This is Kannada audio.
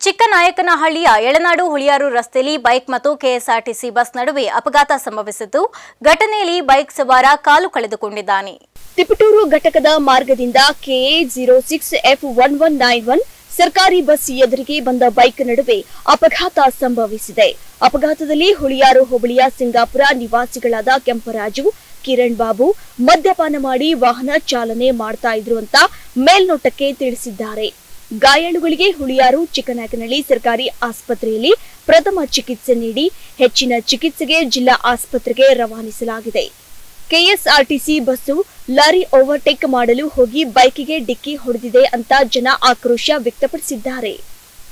ಚಿಕ್ಕನಾಯಕನಹಳ್ಳಿಯ ಎಳನಾಡು ಹುಳಿಯಾರು ರಸ್ತೆಯಲ್ಲಿ ಬೈಕ್ ಮತ್ತು ಕೆಎಸ್ಆರ್ಟಿಸಿ ಬಸ್ ನಡುವೆ ಅಪಘಾತ ಸಂಭವಿಸಿದ್ದು ಘಟನೆಯಲ್ಲಿ ಬೈಕ್ ಸವಾರ ಕಾಲು ಕಳೆದುಕೊಂಡಿದ್ದಾನೆ ತಿಪಟೂರು ಘಟಕದ ಮಾರ್ಗದಿಂದ KA zero six F one one nine one ಸರ್ಕಾರಿ ಬಸ್ ಎದುರಿಗೆ ಬಂದ ಬೈಕ್ ನಡುವೆ ಅಪಘಾತ ಸಂಭವಿಸಿದೆ ಅಪಘಾತದಲ್ಲಿ ಹುಳಿಯಾರು ಹೋಬಳಿಯ ಸಿಂಗಾಪುರ ನಿವಾಸಿಗಳಾದ ಕೆಂಪರಾಜು ಕಿರಣ್ ಬಾಬು ಮದ್ಯಪಾನ ಮಾಡಿ ವಾಹನ ಚಾಲನೆ ಮಾಡ್ತಾ ಇದ್ರು ಅಂತ ಮೇಲ್ನೋಟಕ್ಕೆ ತಿಳಿಸಿದ್ದಾರೆ ಗಾಯಾಳುಗಳಿಗೆ ಹುಳಿಯಾರು ಚಿಕ್ಕನಾಯಕನಹಳ್ಳಿ ಸರ್ಕಾರಿ ಆಸ್ಪತ್ರೆಯಲ್ಲಿ ಪ್ರಥಮ ಚಿಕಿತ್ಸೆ ನೀಡಿ ಹೆಚ್ಚಿನ ಚಿಕಿತ್ಸೆಗೆ ಜಿಲ್ಲಾ ಆಸ್ಪತ್ರೆಗೆ ರವಾನಿಸಲಾಗಿದೆ ಕೆಎಸ್ಆರ್ಟಿಸಿ ಬಸ್ಸು ಲಾರಿ ಓವರ್ಟೇಕ್ ಮಾಡಲು ಹೋಗಿ ಬೈಕಿಗೆ ಡಿಕ್ಕಿ ಹೊಡೆದಿದೆ ಅಂತ ಜನ ಆಕ್ರೋಶ ವ್ಯಕ್ತಪಡಿಸಿದ್ದಾರೆ